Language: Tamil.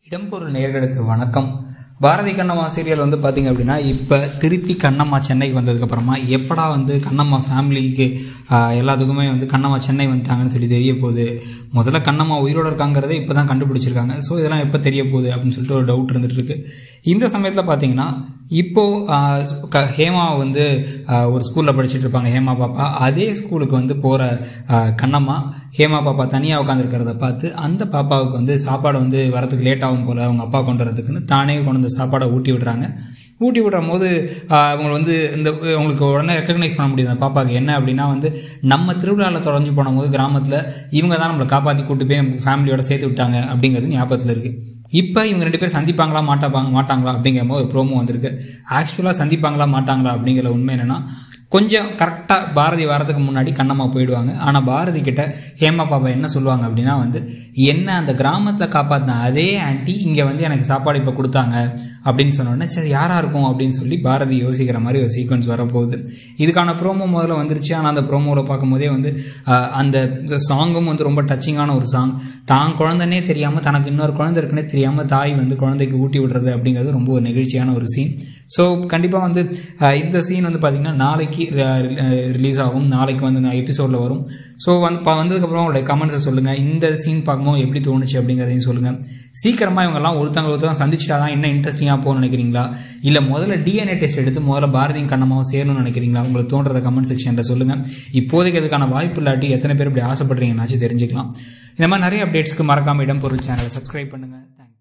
இடம்பொருள் நேயர்களுக்கு வணக்கம் பாரதி கண்ணம்மா சீரியல் வந்து பார்த்தீங்க அப்படின்னா இப்போ திருப்பி கண்ணம்மா சென்னைக்கு வந்ததுக்கப்புறமா எப்படா வந்து கண்ணம்மா ஃபேமிலிக்கு ஆஹ், எல்லாத்துக்குமே வந்து கண்ணம்மா சென்னை வந்துட்டாங்கன்னு சொல்லி தெரிய போகுது முதல்ல கண்ணம்மா உயிரோடு இருக்காங்கிறதே இப்போ தான் கண்டுபிடிச்சிருக்காங்க ஸோ இதெல்லாம் எப்போ தெரிய போகுது அப்படின்னு சொல்லிட்டு ஒரு டவுட் இருந்துட்டு இருக்கு இந்த சமயத்தில் பார்த்தீங்கன்னா இப்போது ஆஹ், க- ஹேமா வந்து ஆஹ், ஒரு ஸ்கூலில் படிச்சுட்டு இருப்பாங்க ஹேமா பாப்பா அதே ஸ்கூலுக்கு வந்து போகிற கண்ணம்மா ஹேமா பாப்பா தனியாக உட்காந்துருக்கிறத பார்த்து அந்த பாப்பாவுக்கு வந்து சாப்பாடு வந்து வரதுக்கு லேட் ஆகும் போல் அவங்க அப்பா கொண்டு வரதுக்குன்னு தானே கொண்டு வந்து சாப்பாடை ஊட்டி விடுறாங்க ஊட்டி விடுற போது ஆஹ், அவங்க வந்து இந்த அவங்களுக்கு உடனே ரெக்கக்னைஸ் பண்ண முடியுது அந்த பாப்பாவுக்கு என்ன அப்படின்னா வந்து நம்ம திருவிழாவில் தொலைஞ்சு போனபோது கிராமத்தில் இவங்க தான் நம்மளை காப்பாற்றி கூட்டு போய் ஃபேமிலியோட சேர்த்து விட்டாங்க அப்படிங்கிறது ஞாபகத்தில் இருக்குது இப்போ இவங்க ரெண்டு பேரும் சந்திப்பாங்களா மாட்டாப்பாங்க மாட்டாங்களா அப்படிங்கிற மாதிரி ஒரு ப்ரோமோ வந்திருக்கு ஆக்சுவலாக சந்திப்பாங்களா மாட்டாங்களா அப்படிங்கிற உண்மை என்னன்னா கொஞ்சம் கரெக்டாக பாரதி வரதுக்கு முன்னாடி கண்ணம்மா போயிடுவாங்க ஆனால் பாரதி கிட்ட ஹேமா பாப்பா என்ன சொல்லுவாங்க அப்படின்னா வந்து என்ன அந்த கிராமத்தில் காப்பாற்றின அதே ஆன்ட்டி இங்கே வந்து எனக்கு சாப்பாடு இப்போ கொடுத்தாங்க அப்படின்னு சொன்னோடனே சரி யாராக இருக்கும் அப்படின்னு சொல்லி பாரதி யோசிக்கிற மாதிரி ஒரு சீக்வன்ஸ் வரப்போகுது இதுக்கான ப்ரோமோ முதல்ல வந்துருச்சு ஆனால் அந்த ப்ரோமோவில் பார்க்கும்போதே வந்து ஆஹ், அந்த சாங்கும் வந்து ரொம்ப டச்சிங்கான ஒரு சாங் தான் குழந்தைனே தெரியாமல் தனக்கு இன்னொரு குழந்தை இருக்குன்னே தெரியாமல் தாய் வந்து குழந்தைக்கு ஊட்டி விடுறது அப்படிங்கிறது ரொம்ப ஒரு நெகிழ்ச்சியான ஒரு சீன் ஸோ கண்டிப்பாக வந்து ஆஹ், இந்த சீன் வந்து பார்த்திங்கன்னா நாளைக்கு ரிலீஸ் ஆகும் நாளைக்கு வந்து எபிசோடில் வரும் ஸோ வந்து ப- வந்ததுக்கப்புறம் உங்களுடைய கமெண்ட்ஸை சொல்லுங்கள் இந்த சீன் பார்க்கும்போது எப்படி தோணுச்சு அப்படிங்கிறதையும் சொல்லுங்கள் சீக்கிரமாக இவங்கெல்லாம் ஒருத்தங்க ஒருத்தங்க சந்திச்சிட்டா தான் என்ன இன்ட்ரெஸ்டிங்காக போகணும்னு நினைக்கிறீங்களா இல்லை முதல்ல டிஎன்ஏ டெஸ்ட் எடுத்து முதல்ல பாரதியும் கண்ணமாவும் சேரணும்னு நினைக்கிறீங்களா உங்களுக்கு தோன்றத கமெண்ட் செக்ஷனில் சொல்லுங்கள் இப்போதைக்கு அதுக்கான வாய்ப்பு இல்லாட்டி எத்தனை பேர் இப்படி ஆசைப்படுறீங்கன்னாச்சும் தெரிஞ்சுக்கலாம் இந்த மாதிரி நிறைய அப்டேட்ஸ்க்கு மறக்காம இடம் பொருள் சேனலை சப்ஸ்கிரைப் பண்ணுங்கள் தேங்க்யூ